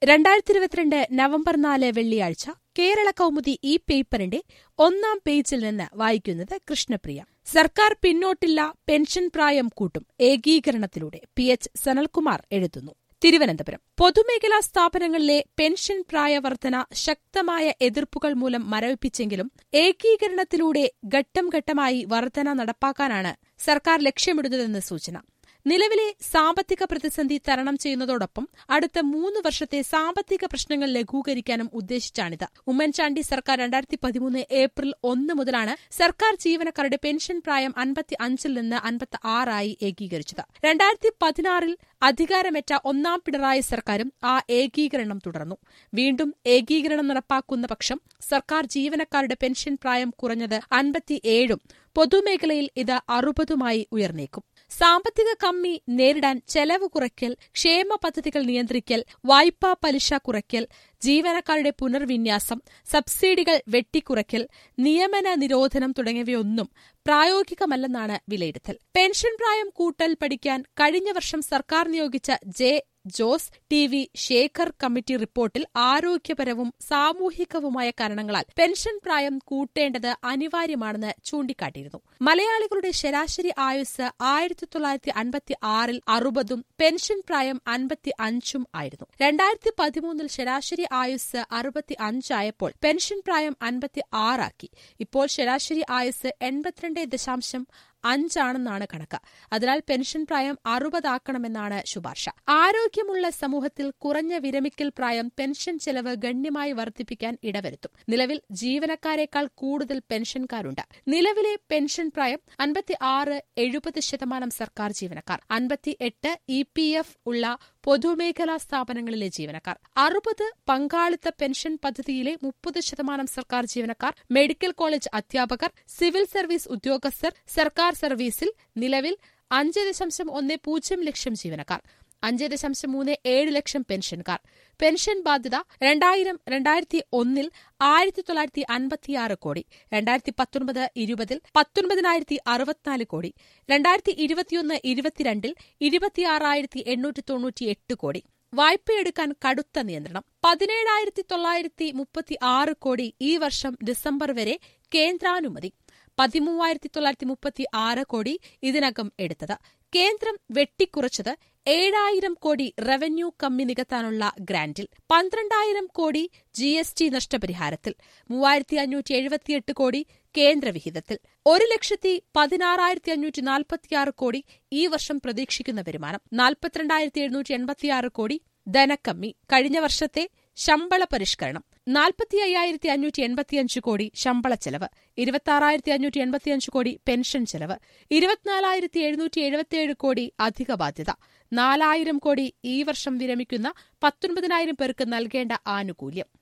രണ്ടായിരത്തി ഇരുപത്തിരണ്ട് നവംബർ നാല് വെള്ളിയാഴ്ച കേരള കൗമുദി ഈ പേപ്പറിന്റെ ഒന്നാം പേജിൽ നിന്ന് വായിക്കുന്നത് കൃഷ്ണപ്രിയ സർക്കാർ പിന്നോട്ടില്ല പെൻഷൻ പ്രായം കൂട്ടും ഏകീകരണത്തിലൂടെ പി എച്ച് സനൽകുമാർ എഴുതുന്നു തിരുവനന്തപുരം പൊതുമേഖലാ സ്ഥാപനങ്ങളിലെ പെൻഷൻ പ്രായവർധന ശക്തമായ എതിർപ്പുകൾ മൂലം മരവിപ്പിച്ചെങ്കിലും ഏകീകരണത്തിലൂടെ ഘട്ടം ഘട്ടമായി വർധന നടപ്പാക്കാനാണ് സർക്കാർ ലക്ഷ്യമിടുന്നതെന്ന് സൂചന നിലവിലെ സാമ്പത്തിക പ്രതിസന്ധി തരണം ചെയ്യുന്നതോടൊപ്പം അടുത്ത മൂന്ന് വർഷത്തെ സാമ്പത്തിക പ്രശ്നങ്ങൾ ലഘൂകരിക്കാനും ഉദ്ദേശിച്ചാണിത് ഉമ്മൻചാണ്ടി സർക്കാർ രണ്ടായിരത്തി പതിമൂന്ന് ഏപ്രിൽ ഒന്ന് മുതലാണ് സർക്കാർ ജീവനക്കാരുടെ പെൻഷൻ പ്രായം അൻപത്തി അഞ്ചിൽ നിന്ന് അൻപത്തി ആറായി ഏകീകരിച്ചത് രണ്ടായിരത്തി പതിനാറിൽ അധികാരമേറ്റ ഒന്നാം പിണറായി സർക്കാരും ആ ഏകീകരണം തുടർന്നു വീണ്ടും ഏകീകരണം നടപ്പാക്കുന്ന പക്ഷം സർക്കാർ ജീവനക്കാരുടെ പെൻഷൻ പ്രായം കുറഞ്ഞത് അൻപത്തിയേഴും പൊതുമേഖലയിൽ ഇത് അറുപതുമായി ഉയർന്നേക്കും സാമ്പത്തിക കമ്മി നേരിടാൻ ചെലവ് കുറയ്ക്കൽ ക്ഷേമ പദ്ധതികൾ നിയന്ത്രിക്കൽ വായ്പാ പലിശ കുറയ്ക്കൽ ജീവനക്കാരുടെ പുനർവിന്യാസം സബ്സിഡികൾ വെട്ടിക്കുറയ്ക്കൽ നിയമന നിരോധനം തുടങ്ങിയവയൊന്നും പ്രായോഗികമല്ലെന്നാണ് വിലയിരുത്തൽ പെൻഷൻ പ്രായം കൂട്ടൽ പഠിക്കാൻ കഴിഞ്ഞ വർഷം സർക്കാർ നിയോഗിച്ച J Jose T V Sekhar committee റിപ്പോർട്ടിൽ ആരോഗ്യപരവും സാമൂഹികവുമായ കാരണങ്ങളാൽ പെൻഷൻ പ്രായം കൂട്ടേണ്ടത് അനിവാര്യമാണെന്ന് ചൂണ്ടിക്കാട്ടിയിരുന്നു മലയാളികളുടെ ശരാശരി ആയുസ് ആയിരത്തി തൊള്ളായിരത്തി അൻപത്തി ആറിൽ അറുപതും പെൻഷൻ പ്രായം അൻപത്തി അഞ്ചും ആയിരുന്നു രണ്ടായിരത്തി പതിമൂന്നിൽ ശരാശരി ആയുസ് അറുപത്തി അഞ്ചായപ്പോൾ പെൻഷൻ പ്രായം അൻപത്തി ആറാക്കി ഇപ്പോൾ ശരാശരി ആയുസ് എൺപത്തിരണ്ട് ദശാംശം അഞ്ചാണെന്നാണ് കണക്ക് അതിനാൽ പെൻഷൻ പ്രായം അറുപതാക്കണമെന്നാണ് ശുപാർശ ആരോഗ്യമുള്ള സമൂഹത്തിൽ കുറഞ്ഞ വിരമിക്കൽ പ്രായം പെൻഷൻ ചെലവ് ഗണ്യമായി വർദ്ധിപ്പിക്കാൻ ഇടവരുത്തും നിലവിൽ ജീവനക്കാരേക്കാൾ കൂടുതൽ പെൻഷൻകാരുണ്ട് നിലവിലെ പെൻഷൻ പ്രായം അൻപത്തി ആറ് എഴുപത് ശതമാനം സർക്കാർ ജീവനക്കാർ അൻപത്തി എട്ട് ഇ പി എഫ് ഉള്ള പൊതുമേഖലാ സ്ഥാപനങ്ങളിലെ ജീവനക്കാർ അറുപത് പങ്കാളിത്ത പെൻഷൻ പദ്ധതിയിലെ മുപ്പത് ശതമാനം സർക്കാർ ജീവനക്കാർ മെഡിക്കൽ കോളേജ് അധ്യാപകർ സിവിൽ സർവീസ് ഉദ്യോഗസ്ഥർ സർക്കാർ സർവീസിൽ നിലവിൽ അഞ്ച് ദശാംശം ഒന്ന് പൂജ്യം ലക്ഷം ജീവനക്കാർ അഞ്ച് ദശാംശം മൂന്ന് ഏഴ് ലക്ഷം പെൻഷൻകാർ പെൻഷൻ ബാധ്യത രണ്ടായിരം രണ്ടായിരത്തി ഒന്നിൽ ആയിരത്തി തൊള്ളായിരത്തി അൻപത്തിയാറ് കോടി രണ്ടായിരത്തി പത്തൊൻപത് ഇരുപതിൽ പത്തൊൻപതിനായിരത്തി അറുപത്തിനാല് കോടി രണ്ടായിരത്തി ഇരുപത്തിയൊന്ന് ഇരുപത്തിരണ്ടിൽ ഇരുപത്തിയാറായിരത്തി എണ്ണൂറ്റി തൊണ്ണൂറ്റിയെട്ട് കോടി വായ്പയെടുക്കാൻ കടുത്ത നിയന്ത്രണം പതിനേഴായിരത്തി തൊള്ളായിരത്തി മുപ്പത്തി ആറ് കോടി ഈ വർഷം ഡിസംബർ വരെ കേന്ദ്രാനുമതി പതിമൂവായിരത്തി തൊള്ളായിരത്തി മുപ്പത്തി ആറ് കോടി ഇതിനകം എടുത്തത് കേന്ദ്രം വെട്ടിക്കുറച്ചത് ഏഴായിരം കോടി റവന്യൂ കമ്മി നികത്താനുള്ള ഗ്രാന്റിൽ പന്ത്രണ്ടായിരം കോടി ജി എസ് ടി നഷ്ടപരിഹാരത്തിൽ മൂവായിരത്തി അഞ്ഞൂറ്റി എഴുപത്തിയെട്ട് കോടി കേന്ദ്രവിഹിതത്തിൽ ഒരു ലക്ഷത്തി പതിനാറായിരത്തി അഞ്ഞൂറ്റി നാൽപ്പത്തിയാറ് കോടി ഈ വർഷം പ്രതീക്ഷിക്കുന്ന വരുമാനം നാൽപ്പത്തിരണ്ടായിരത്തി എഴുന്നൂറ്റി എൺപത്തിയാറ് കോടി ധനക്കമ്മി കഴിഞ്ഞ വർഷത്തെ ശമ്പള പരിഷ്കരണം നാൽപ്പത്തി അയ്യായിരത്തി അഞ്ഞൂറ്റി എൺപത്തിയഞ്ച് കോടി ശമ്പള ചെലവ് ഇരുപത്തി അഞ്ഞൂറ്റി എൺപത്തിയഞ്ച് കോടി പെൻഷൻ ചെലവ് ഇരുപത്തിനാലായിരത്തി എഴുന്നൂറ്റി എഴുപത്തിയേഴ് കോടി അധിക ബാധ്യത നാലായിരം കോടി ഈ വർഷം വിരമിക്കുന്ന പത്തൊൻപതിനായിരം പേർക്ക് നൽകേണ്ട ആനുകൂല്യം